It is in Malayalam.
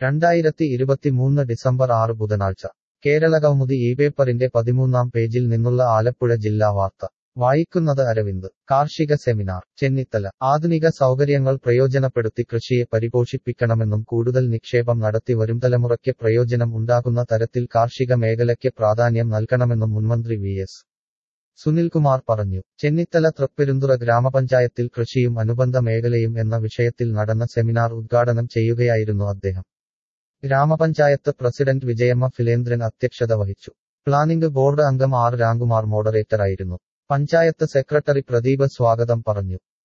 രണ്ടായിരത്തി ഇരുപത്തിമൂന്ന് ഡിസംബർ ആറ് ബുധനാഴ്ച കേരള കൗമുദി ഈ പേപ്പറിന്റെ പതിമൂന്നാം പേജിൽ നിന്നുള്ള ആലപ്പുഴ ജില്ലാ വാർത്ത വായിക്കുന്നത് അരവിന്ദ് കാർഷിക സെമിനാർ ചെന്നിത്തല ആധുനിക സൗകര്യങ്ങൾ പ്രയോജനപ്പെടുത്തി കൃഷിയെ പരിപോഷിപ്പിക്കണമെന്നും കൂടുതൽ നിക്ഷേപം നടത്തി വരുംതലമുറയ്ക്ക് പ്രയോജനം ഉണ്ടാകുന്ന തരത്തിൽ കാർഷിക മേഖലയ്ക്ക് പ്രാധാന്യം നൽകണമെന്നും മുൻമന്ത്രി വി എസ് സുനിൽകുമാർ പറഞ്ഞു ചെന്നിത്തല തൃപ്പെരുന്തുറ ഗ്രാമപഞ്ചായത്തിൽ കൃഷിയും അനുബന്ധ മേഖലയും എന്ന വിഷയത്തിൽ നടന്ന സെമിനാർ ഉദ്ഘാടനം ചെയ്യുകയായിരുന്നു അദ്ദേഹം ഗ്രാമപഞ്ചായത്ത് പ്രസിഡന്റ് വിജയമ്മ ഫിലേന്ദ്രൻ അധ്യക്ഷത വഹിച്ചു പ്ലാനിംഗ് ബോർഡ് അംഗം ആർ രാംകുമാർ മോഡറേറ്ററായിരുന്നു പഞ്ചായത്ത് സെക്രട്ടറി പ്രദീപ് സ്വാഗതം പറഞ്ഞു